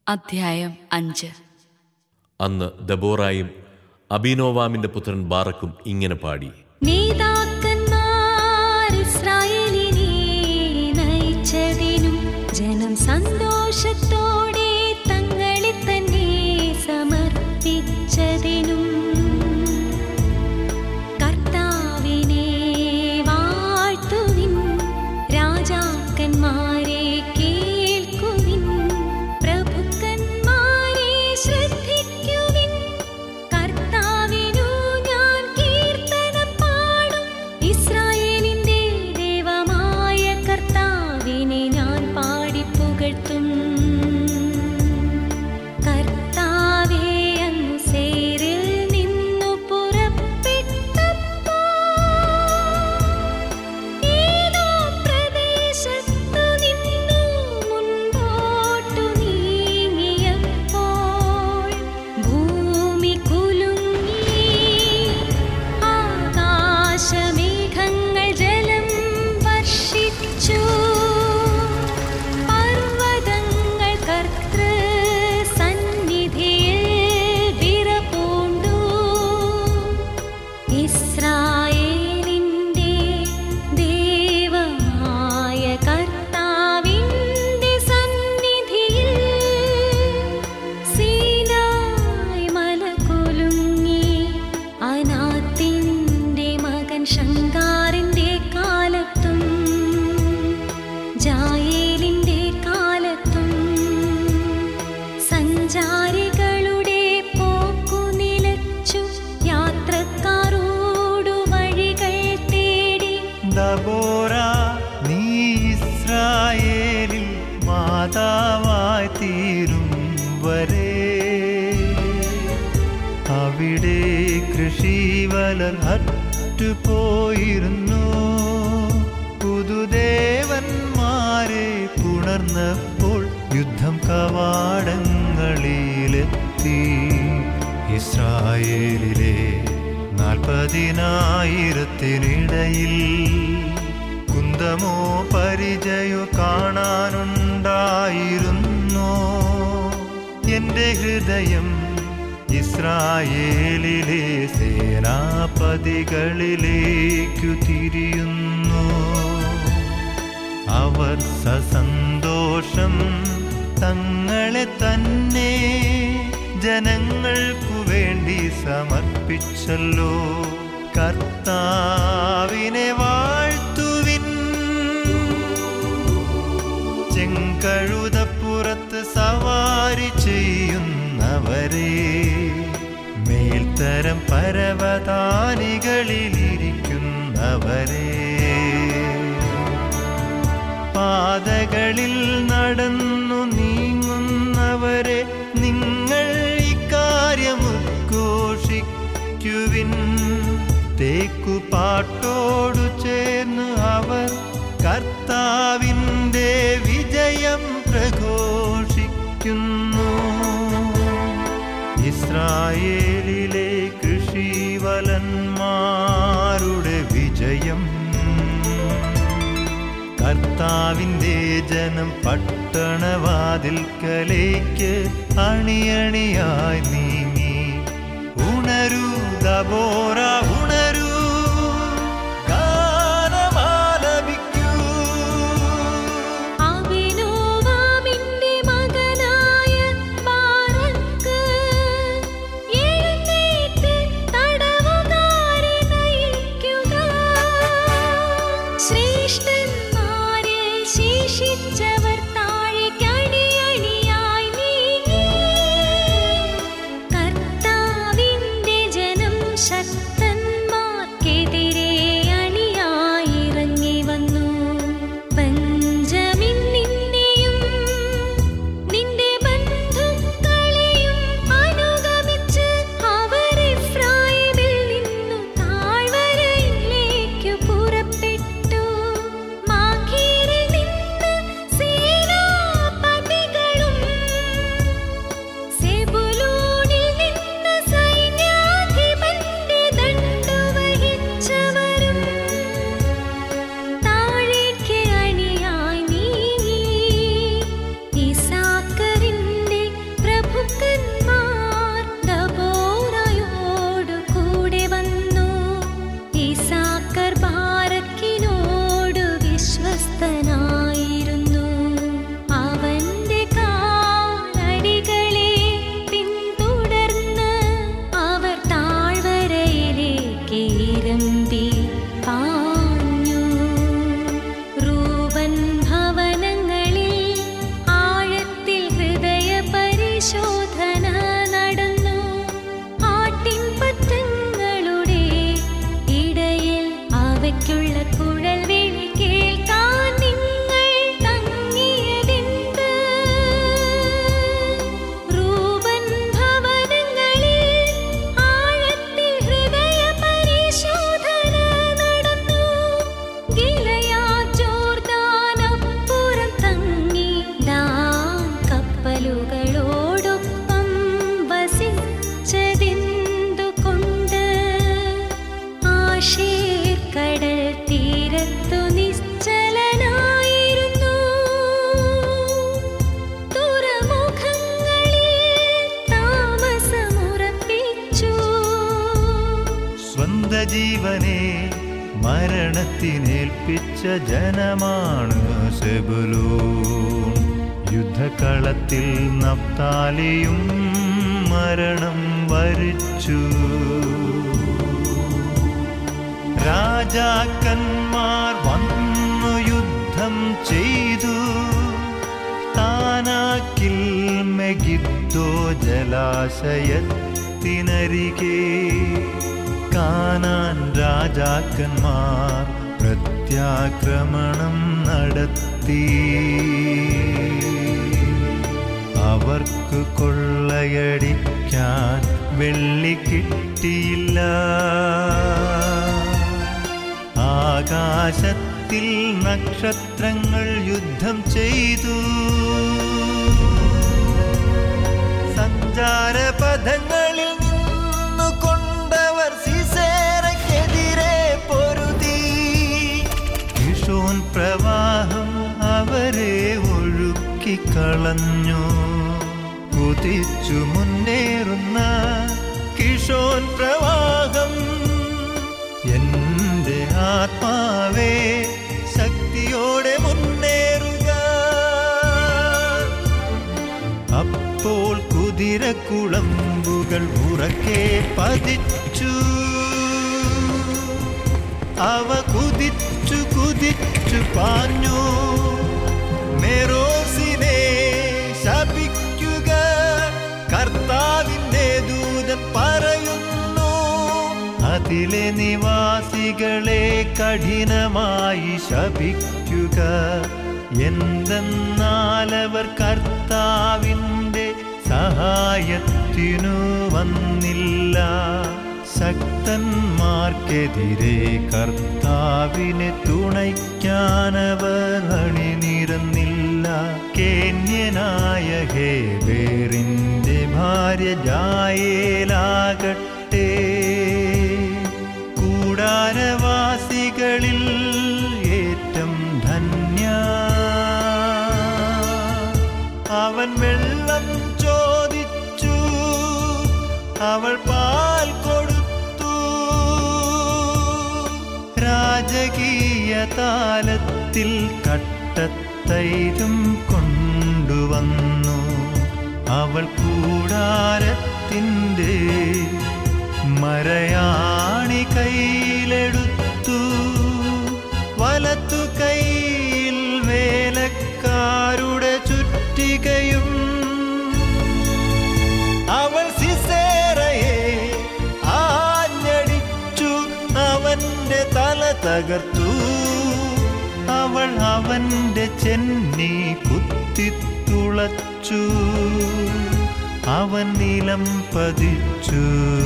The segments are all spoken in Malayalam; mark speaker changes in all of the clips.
Speaker 1: അധ്യായം അഞ്ച്
Speaker 2: അന്ന് ദബോറായും അബിനോവാമിന്റെ പുത്രൻ ബാറക്കും ഇങ്ങനെ പാടി
Speaker 3: നേതാക്കന്മാർ ഇസ്രായേലിനെ നയിച്ചതിനും ജനം സന്തോഷത്തോടെ തങ്ങളെ തന്നെ സമർപ്പിച്ചതിനും കർത്താവിനെ വാഴ്ത്തുവിൻ രാജാക്കന്മാരെ കേൾക്കുവിൻ പ്രഭുക്കന്മാരെ ശ്രദ്ധിക്കുവിൻ കർത്താവിനു ഞാൻ കീർത്തനം പാടും ഇസ്രായേലിന്റെ ദൈവമായ കർത്താവിനെ ഞാൻ പാടിപ്പുകഴ്ത്തും കർത്താവേ അങ്ങ് സേരിൽ നിന്നു പുറപ്പെട്ടപ്പോൾ ഏതോ പ്രദേശത്തു നിന്നു മുൻപോട്ടു നീങ്ങിയപ്പോൾ ഭൂമി കുലുങ്ങി ആകാശമേഘങ്ങൾ ജലം വർഷിച്ചു പർവ്വതങ്ങൾ കർത്തൃ സന്നിധിയിൽ വിറപൂണ്ടു ഇസ്രായേലിന്റെ ദൈവമായ കർത്താവിന്റെ സന്നിധിയിൽ സീനായ് മല കുലുങ്ങി അനാത്തിന്റെ മകൻ ശങ്കാറിന്റെ കാലത്തും ജായേലിന്റെ കാലത്തും സഞ്ചാരികളുടെ പോക്കു നിലച്ചു യാത്രക്കാരോടു വഴികൾ തേടി
Speaker 4: ദബോര നീ ഇസ്രായേലിൽ മാതാവായി തീരും വരെ അവിടെ കൃഷിവലർ അറ്റുപോയിരുന്നു പുതുദേവന്മാരെ പുണർന്നപ്പോൾ യുദ്ധം കവാടങ്ങളിലെത്തി ഇസ്രായേലിലെ നാൽപ്പതിനായിരത്തിനിടയിൽ കുന്തമോ പരിചയോ കാണാനുണ്ടായിരുന്നോ എന്റെ ഹൃദയം ഇസ്രായേലിലെ സേനാപതികളിലേക്കു തിരിയുന്നു അവർ സസന്തോഷം തങ്ങളെ തന്നെ ജനങ്ങൾക്കു വേണ്ടി സമർപ്പിച്ചല്ലോ കർത്താവിനെ വാഴ്ത്തുവിൻ ചെങ്കഴുതപ്പുറത്ത് സവാരി ചെയ്യുന്നവരെ മേൽത്തരം പരവതാനികളിലിരിക്കുന്നവരെ പാതകളിൽ നടന്നു നീങ്ങുന്നവരെ നിങ്ങൾ ഇക്കാര്യം ഉദ്ഘോഷിക്കുവിൻ തേക്കുപാട്ടോടു ചേർന്ന് അവർ കർത്താവിൻ്റെ വിജയം പ്രഘോഷിക്കുന്നു ഇസ്രായേലിലെ കൃഷിവലന്മാരുടെ വിജയം കർത്താവിൻ്റെ ജനം പട്ടണവാതിൽക്കലേക്ക് അണിയണിയായി നീങ്ങി ഉണരൂ ദബോറ ഉണരൂ ഗാനമാലപിക്കൂ
Speaker 3: അബിനോവാമിന്റെ മകനായ ബാറക്ക് എഴുന്നേറ്റ് തടവുകാരെ നയിക്കുക. ശ്രേഷ്ഠന്മാരിൽ ശേഷിച്ചവർ താഴേക്കണിയണിയായി നീങ്ങി. കർത്താവിന്റെ ജനം ശക്തന്മാർ വയലുകളോടൊപ്പം വസിച്ചതെന്തുകൊണ്ട് ആശേർക്കടൽ തീരത്തു നിശ്ചലനായിരുന്നു തുറമുഖങ്ങളിൽ താമസമുറപ്പിച്ചു
Speaker 4: സ്വന്ത ജീവനെ മരണത്തിനേൽപ്പിച്ച ജനമാണ് സെബുലൂൺ യുദ്ധകളത്തിൽ നപ്താലിയും മരണം വരിച്ചു രാജാക്കന്മാർ വന്നു യുദ്ധം ചെയ്തു താനാക്കിൽ മെഗിദ്ദോ ജലാശയത്തിനരികെ കാനാൻ രാജാക്കന്മാർ പ്രത്യാക്രമണം നടത്തി അവർക്ക് കൊള്ളയടിക്കാൻ വെള്ളി കിട്ടിയില്ല ആകാശത്തിൽ നക്ഷത്രങ്ങൾ യുദ്ധം ചെയ്തു സഞ്ചാരപഥങ്ങളിൽ നിന്നു കൊണ്ടവർ സിസേറയ്ക്കെതിരെ പൊരുതി കിഷോൻ പ്രവാഹം അവരെ ഒഴുക്കിക്കളഞ്ഞു കുതിച്ചു മുന്നേറുന്ന കിഷോൻ പ്രവാഹം എന്റെ ആത്മാവേ ശക്തിയോടെ മുന്നേറുക അപ്പോൾ കുതിരക്കുളമ്പുകൾ ഉറക്കെ പതിച്ചു അവ കുതിച്ചു കുതിച്ചു പാഞ്ഞു മെറോസിനെ ശപിക്കുക കർത്താവിന്റെ ദൂതൻ പറയുന്നു അതിലെ നിവാസികളെ കഠിനമായി ശപിക്കുക എന്തെന്നാലവർ കർത്താവിൻ്റെ സഹായത്തിനു വന്നില്ല ശക്തന്മാർക്കെതിരെ കർത്താവിനെ തുണയ്ക്കാനവർ അണിനിരന്നില്ല കേന്യനായ ഹേബേറിന്റെ ഭാര്യ ജായേലാകട്ടെ കൂടാരവാസികളിൽ ഏറ്റം ധന്യ അവൻ വെള്ളം ചോദിച്ചു അവൾ പാൽ കൊടുത്തു രാജകീയ താലത്തിൽ കട്ടത്തൈരും കൊണ്ടുവന്നു അവൾ കൂടാരത്തിൻ്റെ മരയാണി കയ്യിലെടുത്തു വലത്തു കയ്യിൽ വേലക്കാരുടെ ചുറ്റികയും അവൾ സിസേറയെ ആഞ്ഞടിച്ചു അവന്റെ തല തകർത്തു അവൾ അവന്റെ ചെന്നി കുത്തിത്തുളച്ചു അവൻ നിലം പതിച്ചു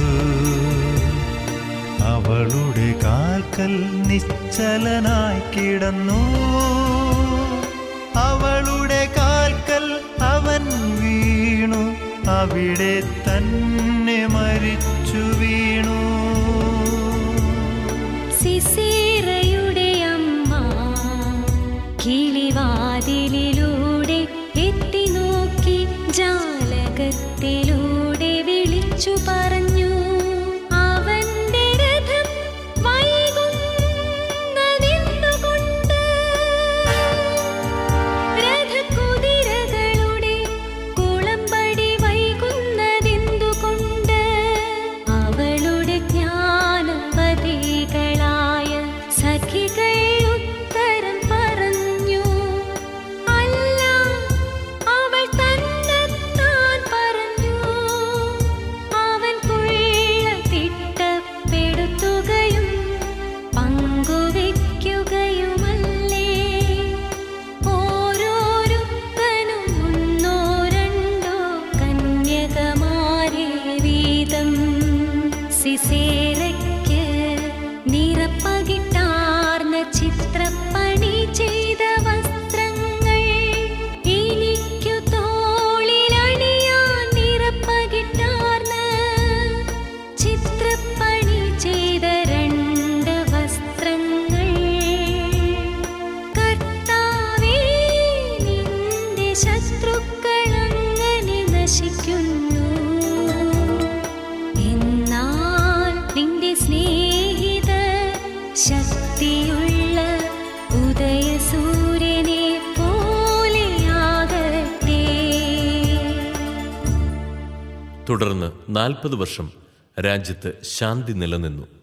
Speaker 4: അവളുടെ കാൽക്കൽ നിശ്ചലനായി കിടന്നു അവളുടെ കാൽക്കൽ അവൻ വീണു അവിടെ തന്നെ മരിച്ചു വീണു
Speaker 3: സിസേറയുടെ അമ്മ കിളിവാതിലിലൂടെ എത്തി നോക്കി ജാലകത്തിലൂടെ വിളിച്ചു പറഞ്ഞു അവന്റെ രഥം വൈകുന്നതെന്തുകൊണ്ട് രഥകുതിരകളുടെ കുളമ്പടി വൈകുന്നതെന്തുകൊണ്ട് അവളുടെ ജ്ഞാനവതികളായ സഖ്യ
Speaker 2: തുടർന്ന് നാൽപ്പത് വർഷം രാജ്യത്ത് ശാന്തി നിലനിന്നു